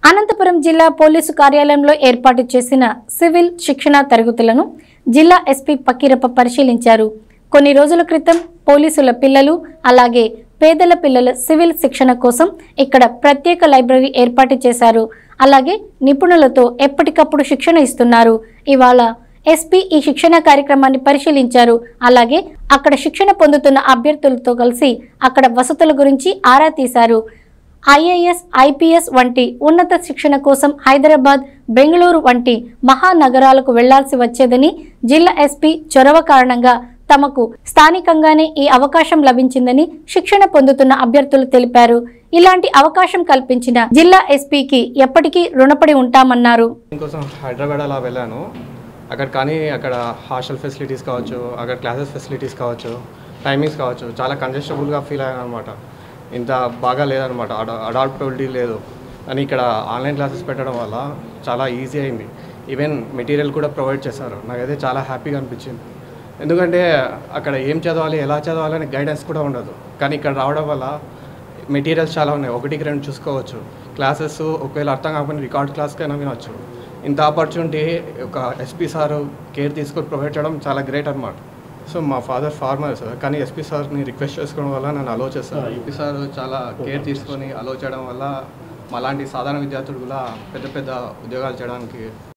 అనంతపురం జిల్లా పోలీసు కార్యాలయంలో ఏర్పాటు చేసిన సివిల్ శిక్షణ తరగతులను జిల్లా ఎస్పీ పకీరప్ప పరిశీలించారు కొన్ని రోజుల క్రితం పోలీసుల పిల్లలు అలాగే పేదల పిల్లల సివిల్ శిక్షణ కోసం ఇక్కడ ప్రత్యేక లైబ్రరీ ఏర్పాటు చేశారు అలాగే నిపుణులతో ఎప్పటికప్పుడు శిక్షణ ఇస్తున్నారు ఇవాళ ఎస్పీ ఈ శిక్షణ కార్యక్రమాన్ని పరిశీలించారు అలాగే అక్కడ శిక్షణ పొందుతున్న అభ్యర్థులతో కలిసి అక్కడ వసతుల గురించి ఆరా తీశారు ఐఏఎస్ ఐపీఎస్ వంటి ఉన్నత శిక్షణ కోసం హైదరాబాద్ బెంగళూరు వంటి మహానగరాలకు వెళ్లాల్సి వచ్చేదని జిల్లా ఎస్పీ చొరవ కారణంగా తమకు స్థానికంగానే ఈ అవకాశం లభించిందని శిక్షణ పొందుతున్న అభ్యర్థులు తెలిపారు ఇలాంటి అవకాశం కల్పించిన జిల్లా ఎస్పీకి ఎప్పటికీ రుణపడి ఉంటామన్నారు దీనికోసం హైదరాబాద్ అలా వెళ్ళాను అక్కడ కానీ అక్కడ హాస్టల్ ఫెసిలిటీస్ కావచ్చు అక్కడ క్లాసెస్ ఫెసిలిటీస్ కావచ్చు టైమింగ్స్ కావచ్చు చాలా కంజెస్టబుల్గా ఫీల్ అయ్యాను అనమాట ఇంత బాగా లేదనమాట అడాప్టబిలిటీ లేదు అని ఇక్కడ ఆన్లైన్ క్లాసెస్ పెట్టడం వల్ల చాలా ఈజీ అయింది ఈవెన్ మెటీరియల్ కూడా ప్రొవైడ్ చేశారు నాకైతే చాలా హ్యాపీగా అనిపించింది ఎందుకంటే అక్కడ ఏం చదవాలి ఎలా చదవాలి అనే గైడెన్స్ కూడా ఉండదు కానీ ఇక్కడ రావడం వల్ల మెటీరియల్స్ చాలా ఉన్నాయి ఒకటికి రెండు చూసుకోవచ్చు క్లాసెస్ ఒకవేళ అర్థం కాకపోయినా రికార్డ్ క్లాస్కైనా వినొచ్చు ఇంత ఆపర్చునిటీ ఒక ఎస్పీ సార్ కేర్ తీసుకొని ప్రొవైడ్ చేయడం చాలా గ్రేట్ అనమాట సో మా ఫాదర్ ఫార్మర్ సార్ కానీ ఎస్పీ సార్ని రిక్వెస్ట్ చేసుకోవడం వల్ల నన్ను అలో చేస్తారు ఎస్పీ సార్ చాలా కేర్ తీసుకొని అలో చేయడం వల్ల మాలాంటి సాధారణ విద్యార్థులు కూడా పెద్ద పెద్ద ఉద్యోగాలు చేయడానికి